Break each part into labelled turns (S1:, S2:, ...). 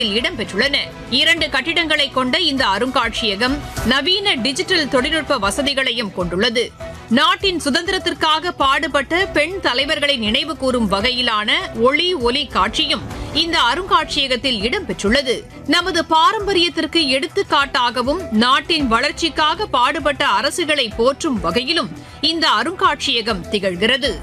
S1: இடம்பெற்றுள்ளன இரண்டு கட்டிடங்களை கொண்ட இந்த அருங்காட்சியகம் நவீன டிஜிட்டல் தொழில்நுட்ப வசதிகளையும் கொண்டுள்ளது நாட்டின் சுதந்திரத்திற்காக பாடுபட்ட பெண் தலைவர்களை நினைவு கூறும் வகையிலான ஒளி ஒலி காட்சியும் இந்த அருங்காட்சியகத்தில் இடம்பெற்றுள்ளது நமது பாரம்பரியத்திற்கு எடுத்துக்காட்டாகவும் நாட்டின் வளர்ச்சிக்காக பாடுபட்ட அரசுகளை போற்றும் வகையிலும் இந்த அருங்காட்சியகம் திகழ்கிறது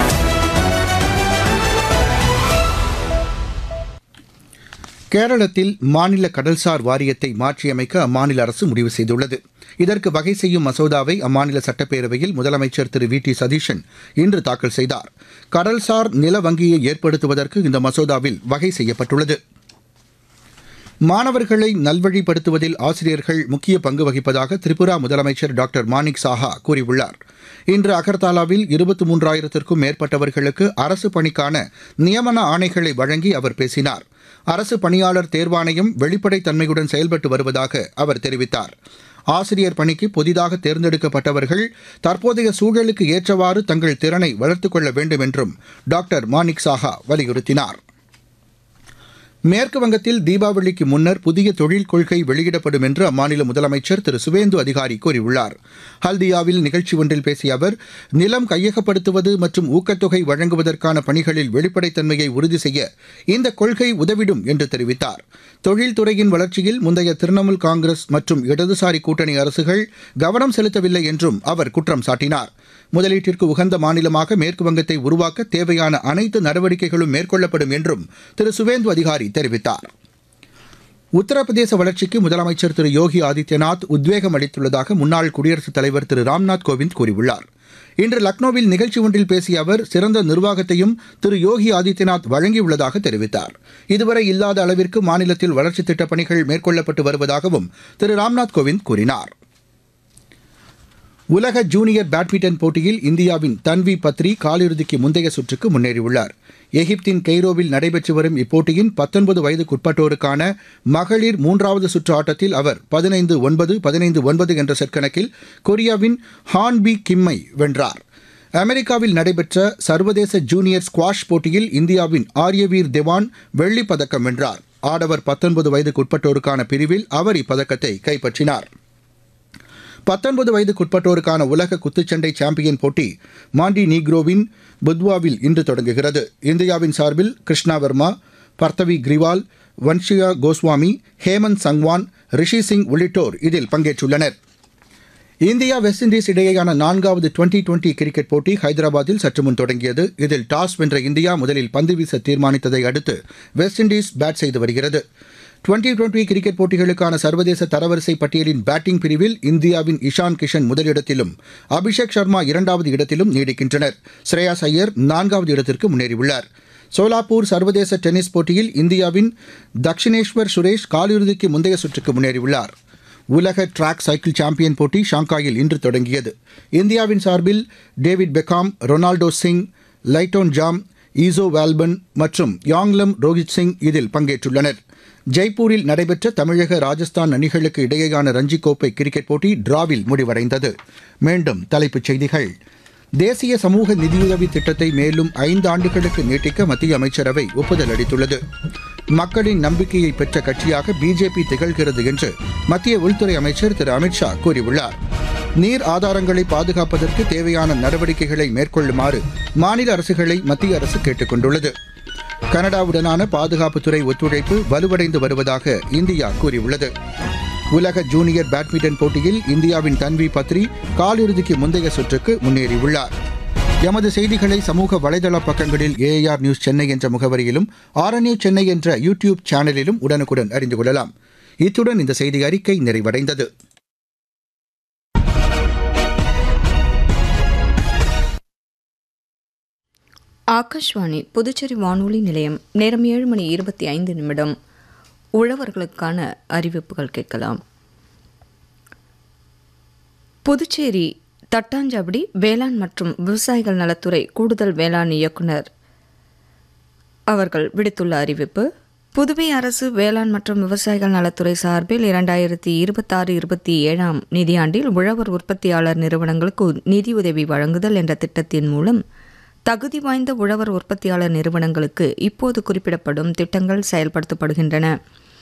S2: கேரளத்தில் மாநில கடல்சார் வாரியத்தை மாற்றியமைக்க அம்மாநில அரசு முடிவு செய்துள்ளது இதற்கு வகை செய்யும் மசோதாவை அம்மாநில சட்டப்பேரவையில் முதலமைச்சர் திரு வி டி சதீஷன் இன்று தாக்கல் செய்தார் கடல்சார் நில வங்கியை ஏற்படுத்துவதற்கு இந்த மசோதாவில் வகை செய்யப்பட்டுள்ளது மாணவர்களை நல்வழிப்படுத்துவதில் ஆசிரியர்கள் முக்கிய பங்கு வகிப்பதாக திரிபுரா முதலமைச்சர் டாக்டர் மாணிக் சாஹா கூறியுள்ளார் இன்று அகர்தாலாவில் இருபத்தி மூன்றாயிரத்திற்கும் மேற்பட்டவர்களுக்கு அரசு பணிக்கான நியமன ஆணைகளை வழங்கி அவர் பேசினார் அரசு பணியாளர் தேர்வாணையம் வெளிப்படைத்தன்மையுடன் செயல்பட்டு வருவதாக அவர் தெரிவித்தார் ஆசிரியர் பணிக்கு புதிதாக தேர்ந்தெடுக்கப்பட்டவர்கள் தற்போதைய சூழலுக்கு ஏற்றவாறு தங்கள் திறனை வளர்த்துக் கொள்ள வேண்டும் என்றும் டாக்டர் மாணிக் சாஹா வலியுறுத்தினார் மேற்கு வங்கத்தில் தீபாவளிக்கு முன்னர் புதிய தொழில் கொள்கை வெளியிடப்படும் என்று அம்மாநில முதலமைச்சர் திரு சுவேந்து அதிகாரி கூறியுள்ளார் ஹல்தியாவில் நிகழ்ச்சி ஒன்றில் பேசிய அவர் நிலம் கையகப்படுத்துவது மற்றும் ஊக்கத்தொகை வழங்குவதற்கான பணிகளில் வெளிப்படைத்தன்மையை உறுதி செய்ய இந்த கொள்கை உதவிடும் என்று தெரிவித்தார் தொழில்துறையின் வளர்ச்சியில் முந்தைய திரிணாமுல் காங்கிரஸ் மற்றும் இடதுசாரி கூட்டணி அரசுகள் கவனம் செலுத்தவில்லை என்றும் அவர் குற்றம் சாட்டினார் முதலீட்டிற்கு உகந்த மாநிலமாக மேற்கு வங்கத்தை உருவாக்க தேவையான அனைத்து நடவடிக்கைகளும் மேற்கொள்ளப்படும் என்றும் திரு சுவேந்து அதிகாரி தெரிவித்தார் உத்தரப்பிரதேச வளர்ச்சிக்கு முதலமைச்சர் திரு யோகி ஆதித்யநாத் உத்வேகம் அளித்துள்ளதாக முன்னாள் குடியரசுத் தலைவர் திரு ராம்நாத் கோவிந்த் கூறியுள்ளார் இன்று லக்னோவில் நிகழ்ச்சி ஒன்றில் பேசிய அவர் சிறந்த நிர்வாகத்தையும் திரு யோகி ஆதித்யநாத் வழங்கியுள்ளதாக தெரிவித்தார் இதுவரை இல்லாத அளவிற்கு மாநிலத்தில் வளர்ச்சித் திட்டப் பணிகள் மேற்கொள்ளப்பட்டு வருவதாகவும் திரு ராம்நாத் கோவிந்த் கூறினார் உலக ஜூனியர் பேட்மிண்டன் போட்டியில் இந்தியாவின் தன்வி பத்ரி காலிறுதிக்கு முந்தைய சுற்றுக்கு முன்னேறியுள்ளார் எகிப்தின் கெய்ரோவில் நடைபெற்று வரும் இப்போட்டியின் பத்தொன்பது வயதுக்குட்பட்டோருக்கான மகளிர் மூன்றாவது சுற்று ஆட்டத்தில் அவர் பதினைந்து ஒன்பது பதினைந்து ஒன்பது என்ற செட் கணக்கில் கொரியாவின் ஹான்பி கிம்மை வென்றார் அமெரிக்காவில் நடைபெற்ற சர்வதேச ஜூனியர் ஸ்குவாஷ் போட்டியில் இந்தியாவின் ஆரியவீர் தேவான் வெள்ளிப் பதக்கம் வென்றார் ஆடவர் பத்தொன்பது வயதுக்குட்பட்டோருக்கான பிரிவில் அவர் இப்பதக்கத்தை கைப்பற்றினார் பத்தொன்பது வயதுக்குட்பட்டோருக்கான உலக குத்துச்சண்டை சாம்பியன் போட்டி மாண்டி நீக்ரோவின் புத்வாவில் இன்று தொடங்குகிறது இந்தியாவின் சார்பில் கிருஷ்ணா வர்மா பர்த்தவி கிரிவால் வன்ஷியா கோஸ்வாமி ஹேமந்த் சங்வான் ரிஷி சிங் உள்ளிட்டோர் இதில் பங்கேற்றுள்ளனர் இந்தியா வெஸ்ட் இண்டீஸ் இடையேயான நான்காவது டுவெண்டி டுவெண்டி கிரிக்கெட் போட்டி ஹைதராபாத்தில் சற்று முன் தொடங்கியது இதில் டாஸ் வென்ற இந்தியா முதலில் பந்து வீச தீர்மானித்ததை அடுத்து வெஸ்ட் இண்டீஸ் பேட் செய்து வருகிறது டுவெண்டி டுவெண்டி கிரிக்கெட் போட்டிகளுக்கான சர்வதேச தரவரிசை பட்டியலின் பேட்டிங் பிரிவில் இந்தியாவின் இஷான் கிஷன் முதலிடத்திலும் அபிஷேக் சர்மா இரண்டாவது இடத்திலும் நீடிக்கின்றனர் ஸ்ரேயாஸ் ஐயர் நான்காவது இடத்திற்கு முன்னேறியுள்ளார் சோலாப்பூர் சர்வதேச டென்னிஸ் போட்டியில் இந்தியாவின் தக்ஷினேஸ்வர் சுரேஷ் காலிறுதிக்கு முந்தைய சுற்றுக்கு முன்னேறியுள்ளார் உலக டிராக் சைக்கிள் சாம்பியன் போட்டி ஷாங்காயில் இன்று தொடங்கியது இந்தியாவின் சார்பில் டேவிட் பெக்காம் ரொனால்டோ சிங் லைட்டோன் ஜாம் ஈசோ வால்பன் மற்றும் யாங்லம் ரோஹித் சிங் இதில் பங்கேற்றுள்ளனர் ஜெய்ப்பூரில் நடைபெற்ற தமிழக ராஜஸ்தான் அணிகளுக்கு இடையேயான ரஞ்சி கோப்பை கிரிக்கெட் போட்டி டிராவில் முடிவடைந்தது மீண்டும் தலைப்புச் செய்திகள் தேசிய சமூக நிதியுதவி திட்டத்தை மேலும் ஐந்து ஆண்டுகளுக்கு நீட்டிக்க மத்திய அமைச்சரவை ஒப்புதல் அளித்துள்ளது மக்களின் நம்பிக்கையை பெற்ற கட்சியாக பிஜேபி திகழ்கிறது என்று மத்திய உள்துறை அமைச்சர் திரு அமித்ஷா கூறியுள்ளார் நீர் ஆதாரங்களை பாதுகாப்பதற்கு தேவையான நடவடிக்கைகளை மேற்கொள்ளுமாறு மாநில அரசுகளை மத்திய அரசு கேட்டுக் கொண்டுள்ளது கனடாவுடனான பாதுகாப்புத்துறை ஒத்துழைப்பு வலுவடைந்து வருவதாக இந்தியா கூறியுள்ளது உலக ஜூனியர் பேட்மிண்டன் போட்டியில் இந்தியாவின் தன்வி பத்ரி காலிறுதிக்கு முந்தைய சுற்றுக்கு முன்னேறியுள்ளார் எமது செய்திகளை சமூக வலைதள பக்கங்களில் ஏஆர் நியூஸ் சென்னை என்ற முகவரியிலும் ஆர்என்யூ சென்னை என்ற யூடியூப் சேனலிலும் உடனுக்குடன் அறிந்து கொள்ளலாம் இத்துடன் இந்த செய்தி அறிக்கை நிறைவடைந்தது
S3: ஆகாஷ்வாணி புதுச்சேரி வானொலி நிலையம் நேரம் ஏழு மணி இருபத்தி ஐந்து நிமிடம் உழவர்களுக்கான அறிவிப்புகள் கேட்கலாம் புதுச்சேரி தட்டாஞ்சாவடி வேளாண் மற்றும் விவசாயிகள் நலத்துறை கூடுதல் வேளாண் இயக்குனர் அவர்கள் விடுத்துள்ள அறிவிப்பு புதுவை அரசு வேளாண் மற்றும் விவசாயிகள் நலத்துறை சார்பில் இரண்டாயிரத்தி இருபத்தாறு இருபத்தி ஏழாம் நிதியாண்டில் உழவர் உற்பத்தியாளர் நிறுவனங்களுக்கு நிதியுதவி வழங்குதல் என்ற திட்டத்தின் மூலம் தகுதி வாய்ந்த உழவர் உற்பத்தியாளர் நிறுவனங்களுக்கு இப்போது குறிப்பிடப்படும் திட்டங்கள் செயல்படுத்தப்படுகின்றன